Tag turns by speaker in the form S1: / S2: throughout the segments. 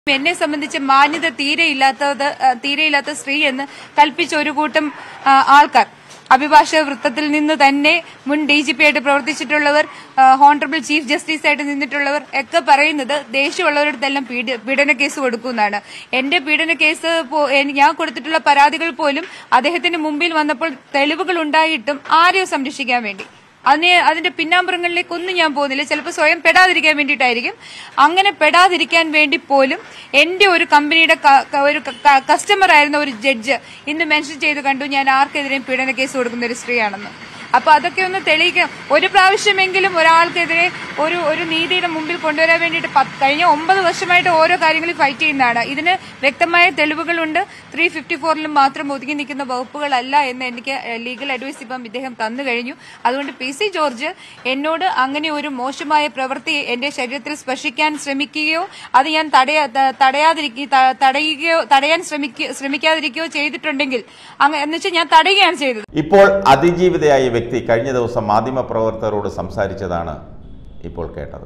S1: എന്നെ സംബന്ധിച്ച് മാന്യത തീരെ ഇല്ലാത്തത് ആ, തീരെ ഇല്ലാത്ത സ്ത്രീ എന്ന് കൽപ്പിച്ച ഒരു കൂട്ടം ആ, ആൾക്കാർ അഭിഭാഷക വൃത്തത്തിൽ നിന്ന് തന്നെ മുൻ ഡി ജി പി ആയിട്ട് പ്രവർത്തിച്ചിട്ടുള്ളവർ ഹോണറബിൾ ചീഫ് ജസ്റ്റിസ് ആയിട്ട് നിന്നിട്ടുള്ളവർ ഒക്കെ പറയുന്നത് ദേഷ്യമുള്ളവരടുത്തെല്ലാം പീഡ- പീഡന കേസ് കൊടുക്കുമെന്നാണ് എന്റെ പീഡന കേസ് പോ- എൻ- ഞാൻ കൊടുത്തിട്ടുള്ള പരാതികൾ പോലും അദ്ദേഹത്തിന് മുമ്പിൽ വന്നപ്പോൾ തെളിവുകൾ ഉണ്ടായിട്ടും ആരെയോ സംരക്ഷിക്കാൻ വേണ്ടി അതിനെ അതിന്റെ പിന്നാമ്പുറങ്ങളിലേക്കൊന്നും ഞാൻ പോകുന്നില്ല ചിലപ്പോൾ സ്വയം പെടാതിരിക്കാൻ വേണ്ടിയിട്ടായിരിക്കും അങ്ങനെ പെടാതിരിക്കാൻ വേണ്ടി പോലും എന്റെ ഒരു കമ്പനിയുടെ ക- ക- ഒരു കസ്റ്റമർ ആയിരുന്ന ഒരു ജഡ്ജ് ഇന്ന് മെൻഷൻ ചെയ്ത് കണ്ടു ഞാൻ ആർക്കെതിരെയും പീഡന കേസ് കൊടുക്കുന്ന ഒരു സ്ത്രീയാണെന്ന് അപ്പൊ അതൊക്കെ ഒന്ന് തെളിയിക്കണം ഒരു പ്രാവശ്യമെങ്കിലും ഒരാൾക്കെതിരെ ഒരു ഒരു നീതിയുടെ മുമ്പിൽ കൊണ്ടുവരാൻ വേണ്ടിയിട്ട് പത്ത്- കഴിഞ്ഞ ഒമ്പത് വർഷമായിട്ട് ഓരോ കാര്യങ്ങളിൽ ഫൈറ്റ് ചെയ്യുന്നതാണ് ഇതിന് വ്യക്തമായ തെളിവുകളുണ്ട് ത്രീ ഫിഫ്റ്റി ഫോറിലും മാത്രം ഒതുങ്ങി നിൽക്കുന്ന വകുപ്പുകളല്ല എന്ന് എനിക്ക് ലീഗൽ അഡ്വൈസ് ഇപ്പം ഇദ്ദേഹം തന്നു കഴിഞ്ഞു അതുകൊണ്ട് പി സി ജോർജ് എന്നോട് അങ്ങനെ ഒരു മോശമായ പ്രവൃത്തി എന്റെ ശരീരത്തിൽ സ്പർശിക്കാൻ ശ്രമിക്കുകയോ അത് ഞാൻ തടയാ ത- തടയാതിരിക്കുക ത- തടയുകയോ തടയാൻ ശ്രമിക്കുക ശ്രമിക്കാതിരിക്കുകയോ ചെയ്തിട്ടുണ്ടെങ്കിൽ അങ്ങ് എന്നുവെച്ചാൽ ഞാൻ തടയുകയാണ് ചെയ്തത്
S2: ഇപ്പോൾ അതിജീവിതയായ വ്യക്തി കഴിഞ്ഞ ദിവസം മാധ്യമപ്രവർത്തകരോട് സംസാരിച്ചതാണ് ഇപ്പോൾ കേട്ടത്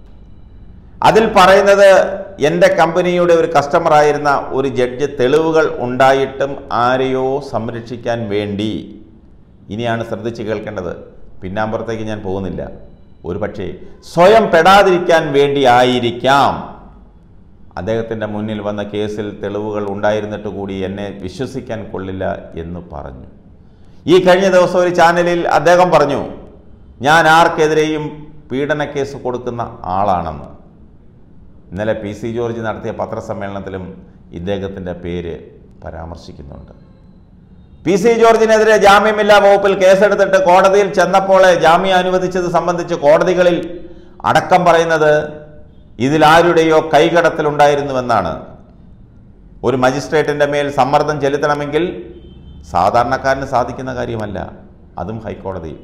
S2: അതിൽ പറയുന്നത് എൻ്റെ കമ്പനിയുടെ ഒരു കസ്റ്റമറായിരുന്ന ഒരു ജഡ്ജ് തെളിവുകൾ ഉണ്ടായിട്ടും ആരെയോ സംരക്ഷിക്കാൻ വേണ്ടി ഇനിയാണ് ശ്രദ്ധിച്ച് കേൾക്കേണ്ടത് പിന്നാമ്പുറത്തേക്ക് ഞാൻ പോകുന്നില്ല ഒരു പക്ഷേ സ്വയം പെടാതിരിക്കാൻ വേണ്ടി ആയിരിക്കാം അദ്ദേഹത്തിൻ്റെ മുന്നിൽ വന്ന കേസിൽ തെളിവുകൾ ഉണ്ടായിരുന്നിട്ട് കൂടി എന്നെ വിശ്വസിക്കാൻ കൊള്ളില്ല എന്ന് പറഞ്ഞു ഈ കഴിഞ്ഞ ദിവസം ഒരു ചാനലിൽ അദ്ദേഹം പറഞ്ഞു ഞാൻ ആർക്കെതിരെയും പീഡന കേസ് കൊടുക്കുന്ന ആളാണെന്ന് ഇന്നലെ പി സി ജോർജ് നടത്തിയ പത്രസമ്മേളനത്തിലും ഇദ്ദേഹത്തിൻ്റെ പേര് പരാമർശിക്കുന്നുണ്ട് പി സി ജോർജിനെതിരെ ജാമ്യമില്ലാ വകുപ്പിൽ കേസെടുത്തിട്ട് കോടതിയിൽ ചെന്നപ്പോൾ ജാമ്യം അനുവദിച്ചത് സംബന്ധിച്ച് കോടതികളിൽ അടക്കം പറയുന്നത് ഇതിലാരുടെയോ കൈകടത്തലുണ്ടായിരുന്നുവെന്നാണ് ഒരു മജിസ്ട്രേറ്റിൻ്റെ മേൽ സമ്മർദ്ദം ചെലുത്തണമെങ്കിൽ സാധാരണക്കാരന് സാധിക്കുന്ന കാര്യമല്ല അതും ഹൈക്കോടതി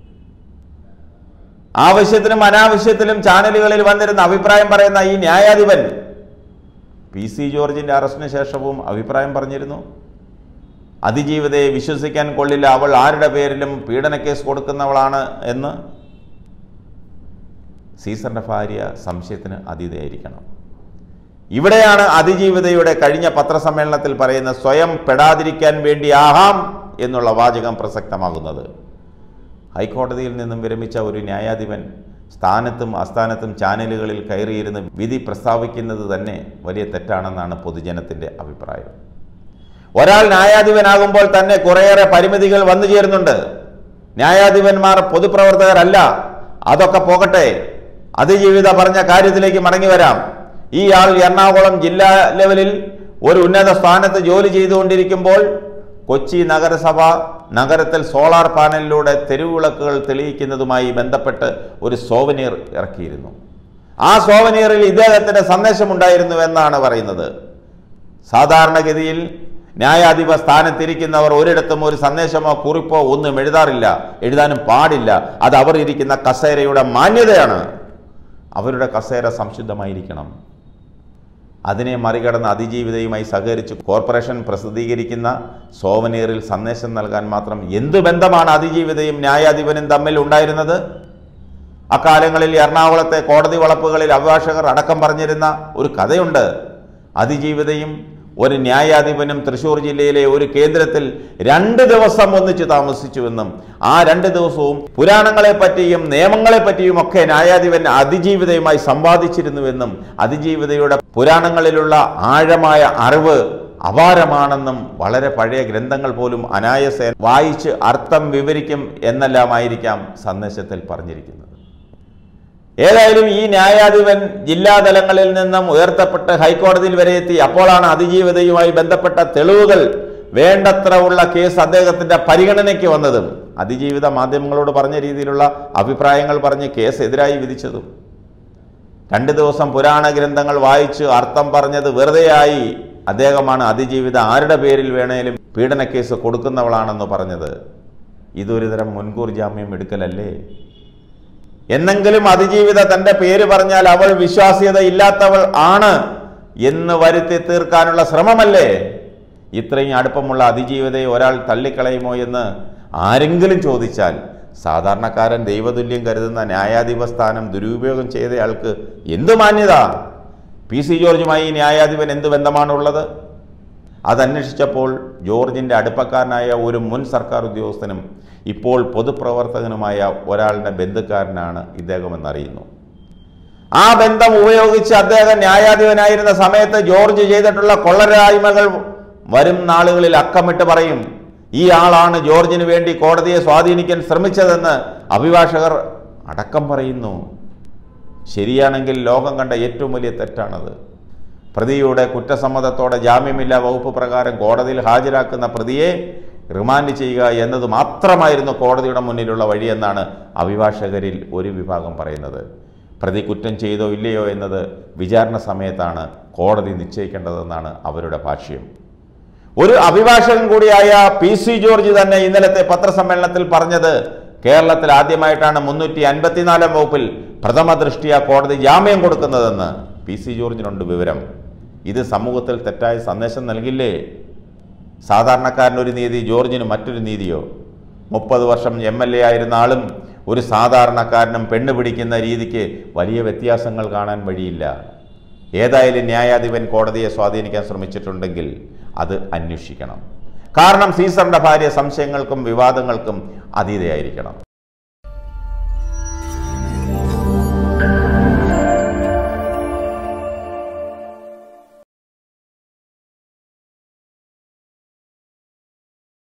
S2: ആവശ്യത്തിനും അനാവശ്യത്തിലും ചാനലുകളിൽ വന്നിരുന്ന അഭിപ്രായം പറയുന്ന ഈ ന്യായാധിപൻ പി സി ജോർജിന്റെ അറസ്റ്റിന് ശേഷവും അഭിപ്രായം പറഞ്ഞിരുന്നു അതിജീവിതയെ വിശ്വസിക്കാൻ കൊള്ളില്ല അവൾ ആരുടെ പേരിലും പീഡനക്കേസ് കൊടുക്കുന്നവളാണ് എന്ന് സീസറിന്റെ ഭാര്യ സംശയത്തിന് അതീതയായിരിക്കണം ഇവിടെയാണ് അതിജീവിതയുടെ കഴിഞ്ഞ പത്രസമ്മേളനത്തിൽ പറയുന്ന സ്വയം പെടാതിരിക്കാൻ വേണ്ടി ആഹാം എന്നുള്ള വാചകം പ്രസക്തമാകുന്നത് ഹൈക്കോടതിയിൽ നിന്നും വിരമിച്ച ഒരു ന്യായാധിപൻ സ്ഥാനത്തും അസ്ഥാനത്തും ചാനലുകളിൽ കയറിയിരുന്ന് വിധി പ്രസ്താവിക്കുന്നത് തന്നെ വലിയ തെറ്റാണെന്നാണ് പൊതുജനത്തിൻ്റെ അഭിപ്രായം ഒരാൾ ന്യായാധിപനാകുമ്പോൾ തന്നെ കുറേയേറെ പരിമിതികൾ വന്നു ചേരുന്നുണ്ട് ന്യായാധിപന്മാർ പൊതുപ്രവർത്തകരല്ല അതൊക്കെ പോകട്ടെ അതിജീവിത പറഞ്ഞ കാര്യത്തിലേക്ക് മടങ്ങി വരാം ഈ ആൾ എറണാകുളം ജില്ലാ ലെവലിൽ ഒരു ഉന്നത സ്ഥാനത്ത് ജോലി ചെയ്തുകൊണ്ടിരിക്കുമ്പോൾ കൊച്ചി നഗരസഭ നഗരത്തിൽ സോളാർ പാനലിലൂടെ തെരുവിളക്കുകൾ തെളിയിക്കുന്നതുമായി ബന്ധപ്പെട്ട് ഒരു സോവനീർ ഇറക്കിയിരുന്നു ആ സോവനീറിൽ ഇദ്ദേഹത്തിന്റെ സന്ദേശമുണ്ടായിരുന്നു എന്നാണ് പറയുന്നത് സാധാരണഗതിയിൽ ന്യായാധിപ സ്ഥാനത്തിരിക്കുന്നവർ ഒരിടത്തും ഒരു സന്ദേശമോ കുറിപ്പോ ഒന്നും എഴുതാറില്ല എഴുതാനും പാടില്ല അത് അവർ ഇരിക്കുന്ന കസേരയുടെ മാന്യതയാണ് അവരുടെ കസേര സംശുദ്ധമായിരിക്കണം അതിനെ മറികടന്ന് അതിജീവിതയുമായി സഹകരിച്ച് കോർപ്പറേഷൻ പ്രസിദ്ധീകരിക്കുന്ന സോവനീറിൽ സന്ദേശം നൽകാൻ മാത്രം എന്ത് ബന്ധമാണ് അതിജീവിതയും ന്യായാധിപനും തമ്മിൽ ഉണ്ടായിരുന്നത് അക്കാലങ്ങളിൽ എറണാകുളത്തെ കോടതി വളപ്പുകളിൽ അഭിഭാഷകർ അടക്കം പറഞ്ഞിരുന്ന ഒരു കഥയുണ്ട് അതിജീവിതയും ഒരു ന്യായാധിപനും തൃശൂർ ജില്ലയിലെ ഒരു കേന്ദ്രത്തിൽ രണ്ട് ദിവസം ഒന്നിച്ച് താമസിച്ചുവെന്നും ആ രണ്ട് ദിവസവും പുരാണങ്ങളെ പറ്റിയും നിയമങ്ങളെ പറ്റിയും ഒക്കെ ന്യായാധിപൻ അതിജീവിതയുമായി സംവാദിച്ചിരുന്നുവെന്നും അതിജീവിതയുടെ പുരാണങ്ങളിലുള്ള ആഴമായ അറിവ് അപാരമാണെന്നും വളരെ പഴയ ഗ്രന്ഥങ്ങൾ പോലും അനായസേന വായിച്ച് അർത്ഥം വിവരിക്കും എന്നെല്ലാമായിരിക്കാം സന്ദേശത്തിൽ പറഞ്ഞിരിക്കുന്നത് ഏതായാലും ഈ ന്യായാധിപൻ ജില്ലാതലങ്ങളിൽ നിന്നും ഉയർത്തപ്പെട്ട് ഹൈക്കോടതിയിൽ വരെ എത്തി അപ്പോഴാണ് അതിജീവിതയുമായി ബന്ധപ്പെട്ട തെളിവുകൾ വേണ്ടത്ര ഉള്ള കേസ് അദ്ദേഹത്തിന്റെ പരിഗണനയ്ക്ക് വന്നതും അതിജീവിത മാധ്യമങ്ങളോട് പറഞ്ഞ രീതിയിലുള്ള അഭിപ്രായങ്ങൾ പറഞ്ഞ് കേസ് എതിരായി വിധിച്ചതും രണ്ട് ദിവസം പുരാണ ഗ്രന്ഥങ്ങൾ വായിച്ച് അർത്ഥം പറഞ്ഞത് വെറുതെയായി അദ്ദേഹമാണ് അതിജീവിത ആരുടെ പേരിൽ വേണേലും പീഡന കേസ് കൊടുക്കുന്നവളാണെന്ന് പറഞ്ഞത് ഇതൊരു തരം മുൻകൂർ ജാമ്യം എടുക്കലല്ലേ എന്നെങ്കിലും അതിജീവിത തന്റെ പേര് പറഞ്ഞാൽ അവൾ വിശ്വാസ്യത ഇല്ലാത്തവൾ ആണ് എന്ന് വരുത്തി തീർക്കാനുള്ള ശ്രമമല്ലേ ഇത്രയും അടുപ്പമുള്ള അതിജീവിതയെ ഒരാൾ തള്ളിക്കളയുമോ എന്ന് ആരെങ്കിലും ചോദിച്ചാൽ സാധാരണക്കാരൻ ദൈവതുല്യം കരുതുന്ന ന്യായാധിപ സ്ഥാനം ദുരുപയോഗം ചെയ്തയാൾക്ക് എന്ത് മാന്യത പി സി ജോർജുമായി ഈ ന്യായാധിപൻ എന്ത് ബന്ധമാണുള്ളത് അതന്വേഷിച്ചപ്പോൾ ജോർജിൻ്റെ അടുപ്പക്കാരനായ ഒരു മുൻ സർക്കാർ ഉദ്യോഗസ്ഥനും ഇപ്പോൾ പൊതുപ്രവർത്തകനുമായ ഒരാളുടെ ബന്ധുക്കാരനാണ് ഇദ്ദേഹമെന്നറിയുന്നു ആ ബന്ധം ഉപയോഗിച്ച് അദ്ദേഹം ന്യായാധിപനായിരുന്ന സമയത്ത് ജോർജ് ചെയ്തിട്ടുള്ള കൊള്ളരായ്മകൾ വരും നാളുകളിൽ അക്കമിട്ട് പറയും ഈ ആളാണ് ജോർജിന് വേണ്ടി കോടതിയെ സ്വാധീനിക്കാൻ ശ്രമിച്ചതെന്ന് അഭിഭാഷകർ അടക്കം പറയുന്നു ശരിയാണെങ്കിൽ ലോകം കണ്ട ഏറ്റവും വലിയ തെറ്റാണത് പ്രതിയുടെ കുറ്റസമ്മതത്തോടെ ജാമ്യമില്ലാ വകുപ്പ് പ്രകാരം കോടതിയിൽ ഹാജരാക്കുന്ന പ്രതിയെ റിമാൻഡ് ചെയ്യുക എന്നത് മാത്രമായിരുന്നു കോടതിയുടെ മുന്നിലുള്ള വഴിയെന്നാണ് അഭിഭാഷകരിൽ ഒരു വിഭാഗം പറയുന്നത് പ്രതി കുറ്റം ചെയ്തോ ഇല്ലയോ എന്നത് വിചാരണ സമയത്താണ് കോടതി നിശ്ചയിക്കേണ്ടതെന്നാണ് അവരുടെ ഭാഷ്യം ഒരു അഭിഭാഷകൻ കൂടിയായ പി സി ജോർജ് തന്നെ ഇന്നലത്തെ പത്രസമ്മേളനത്തിൽ പറഞ്ഞത് കേരളത്തിൽ ആദ്യമായിട്ടാണ് മുന്നൂറ്റി അൻപത്തിനാലാം വകുപ്പിൽ പ്രഥമ ദൃഷ്ടിയ കോടതി ജാമ്യം കൊടുക്കുന്നതെന്ന് പി സി ജോർജിനുണ്ട് വിവരം ഇത് സമൂഹത്തിൽ തെറ്റായ സന്ദേശം നൽകില്ലേ സാധാരണക്കാരനൊരു നീതി ജോർജിന് മറ്റൊരു നീതിയോ മുപ്പത് വർഷം എം എൽ എ ആയിരുന്ന ആളും ഒരു സാധാരണക്കാരനും പെണ്ണ് പിടിക്കുന്ന രീതിക്ക് വലിയ വ്യത്യാസങ്ങൾ കാണാൻ വഴിയില്ല ഏതായാലും ന്യായാധിപൻ കോടതിയെ സ്വാധീനിക്കാൻ ശ്രമിച്ചിട്ടുണ്ടെങ്കിൽ അത് അന്വേഷിക്കണം കാരണം സീസറിന്റെ ഭാര്യ സംശയങ്ങൾക്കും വിവാദങ്ങൾക്കും അതീതയായിരിക്കണം